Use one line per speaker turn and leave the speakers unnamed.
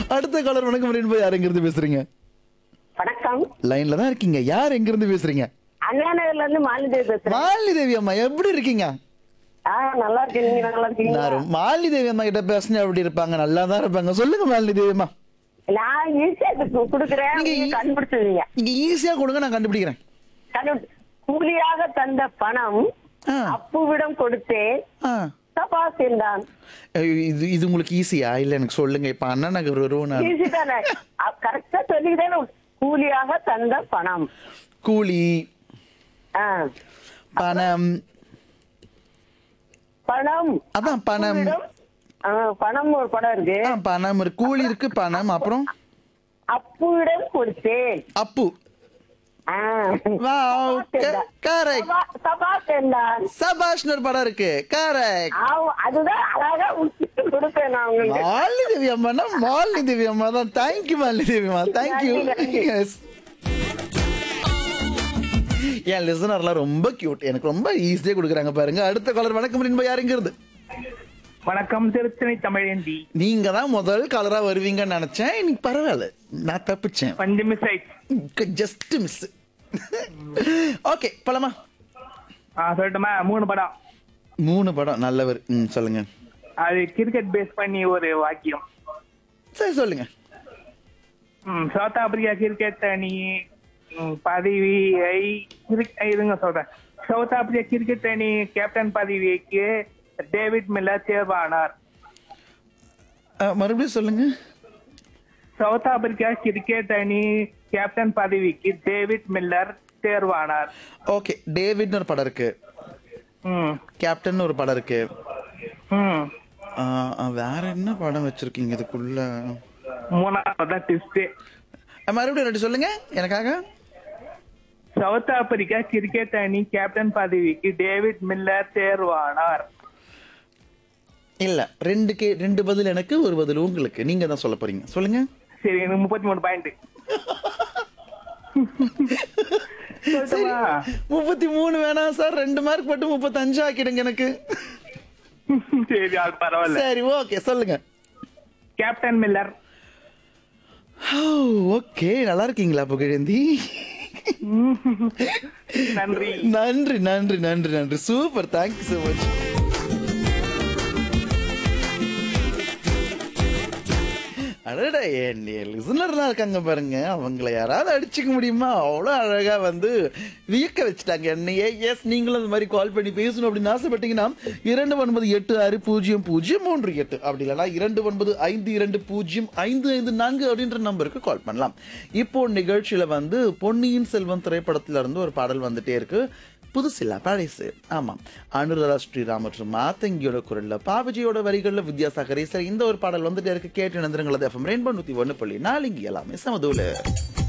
அடுத்த காலர் வணக்கம் ரெயின்போ யார் எங்க இருந்து பேசுறீங்க
வணக்கம்
லைன்ல தான் இருக்கீங்க யார் எங்க இருந்து பேசுறீங்க
அண்ணா நகர்ல இருந்து மாலிதேவி பேசுறேன்
மாலினி தேவி அம்மா எப்படி இருக்கீங்க
ஆ நல்லா இருக்கேன் நீங்க நல்லா இருக்கீங்களா
நான் ரொம்ப- மாலினி தேவி அம்மா கிட்ட பேசினா எப்படி இருப்பாங்க நல்லா தான் இருப்பாங்க சொல்லுங்க மாலினி தேவி அம்மா
நான் ஈஸியா குடுக்குறேன்
நீங்க
நீங்க
ஈ-
கண்டுபிடிச்சிருவீங்க
நீங்க ஈஸியா கொடுங்க நான் கண்டுபிடிக்கிறேன்
கண்டு கூலியாக தந்த பணம்
ஆ.
அப்புவிடம் கொடுத்தேன்
ஆ.
சபாஸ் என்றான்
ஐயோ, இது இது உங்களுக்கு ஈஸியா இல்ல எனக்கு சொல்லுங்க இப்ப அண்ணா நகர் வருவோம் நான்
ஈஸி தானே கரெக்டா சொல்லிக்கிட்டே கூலியாக தந்த பணம்
கூலி
ஆ.
பணம்
பணம்
அதான் பணம்
அப்புவிடம், ஆ, பணம் ஒரு படம் இருக்கு
ஆ, பணம் இருக்கு கூலி இருக்கு பணம் அப்புறம்
அப்புவிடம் கொடுத்தேன்
அப்பு
ஆ.
Wow,
சபாஸ் என்றான்.
correct.
சபா- சபாஸ் என்றான்
சபாஷ்னு ஒரு படம் இருக்கு கரெக்ட்
ஆமா, அதுதான் அழகா உச்சிட்டு கொடுப்பேன் நான் உங்களுக்கு
மாலினி தேவி அம்மானா மாலினி தேவி அம்மா தான் தேங்க்யூ மாலினி தேவி அம்மா தேங்க்யூ
நன்றி, நன்றி.
எஸ் என் லிசனர்லாம் ரொம்ப கியூட் எனக்கு ரொம்ப ஈஸியா கொடுக்குறாங்க பாருங்க அடுத்த காலர் வணக்கம் என்பது யாருங்க இருந்து
வணக்கம் திருத்தணி தமிழேந்தி
நீங்க தான் முதல் கலரா வருவீங்கன்னு நினைச்சேன் இன்னைக்கு பரவாயில்ல நான் தப்பிச்சேன்
பஞ்சு மிஸ் ஆயிடுச்சு
ஜஸ்ட் மிஸ் ஓகே போலாமா
ஆ சொல்லட்டுமா மூணு படம்
மூணு படம் நல்லவர் ம் சொல்லுங்க
அது கிரிக்கெட் பேஸ் பண்ணி ஒரு வாக்கியம்
சரி சொல்லுங்க
ம், சவுத் ஆப்பிரிக்கா கிரிக்கெட் அணி ம், பதவியை கிரிக்- இருங்க சொல்றேன் சவுத் ஆப்பிரிக்கா கிரிக்கெட் அணி கேப்டன் பதவிக்கு டேவிட் மில்லர் தேர்வானார்
அஹ், மறுபடியும் சொல்லுங்க
சவுத் ஆப்பிரிக்கா கிரிக்கெட் அணி கேப்டன் பதவிக்கு டேவிட் மில்லர் தேர்வானார்
ஓகே டேவிட்னு ஒரு படம் இருக்கு
ம்
கேப்டன் ஒரு படம் இருக்கு
ம்
அஹ், அஹ், வேற என்ன படம் வச்சிருக்கீங்க இதுக்குள்ள
மூணாவது தான் டிஸ்ட்
அஹ், மறுபடியும் ரெண்டு சொல்லுங்க எனக்காக
சவுத் ஆப்பிரிக்கா கிரிக்கெட் அணி கேப்டன் பதவிக்கு டேவிட் மில்லர் தேர்வானார்
இல்ல ரெண்டு கே ரெண்டு பதில் எனக்கு ஒரு பதில் உங்களுக்கு நீங்க தான் சொல்ல போறீங்க சொல்லுங்க
சரி எனக்கு முப்பத்தி மூணு பாயிண்ட்
சரி முப்பத்தி மூணு வேணாம் சார் ரெண்டு மார்க் மட்டும் முப்பத்தஞ்சு ஆக்கிடுங்க எனக்கு
சரி அது பரவாயில்ல
சரி ஓகே சொல்லுங்க
கேப்டன் மில்லர்
ஓகே நல்லா இருக்கீங்களா புகழேந்தி
நன்றி
நன்றி நன்றி நன்றி நன்றி சூப்பர் தேங்க்யூ so மச் அடடா என் லிசனர்லாம் இருக்காங்க பாருங்க அவங்கள யாராவது அடிச்சுக்க முடியுமா அவ்வளோ அழகா வந்து வியக்க வச்சுட்டாங்க என்னையே எஸ் நீங்களும் அந்த மாதிரி கால் பண்ணி பேசணும் அப்படின்னு ஆசைப்பட்டீங்கன்னா இரண்டு ஒன்பது எட்டு ஆறு பூஜ்ஜியம் பூஜ்ஜியம் மூன்று எட்டு அப்படி இல்லைன்னா இரண்டு ஒன்பது ஐந்து இரண்டு பூஜ்ஜியம் ஐந்து ஐந்து நான்கு அப்படின்ற நம்பருக்கு கால் பண்ணலாம் இப்போ நிகழ்ச்சியில வந்து பொன்னியின் செல்வன் திரைப்படத்துல இருந்து ஒரு பாடல் வந்துட்டே இருக்கு புதுசில்ல பழசு ஆமாம் அனுராதா ஸ்ரீராம் மற்றும் மாத்தங்கியோட குரல்ல பாபஜியோட வரிகள்ல வித்யாசாகர் இந்த ஒரு பாடல் வந்துட்டே இருக்கு கேட்டு நிந்திரங்களது எஃப்எம் ரெயின்போ நூத்தி ஒண்ணு புள்ளி நாலு இங்க எல்லாமே சமதூல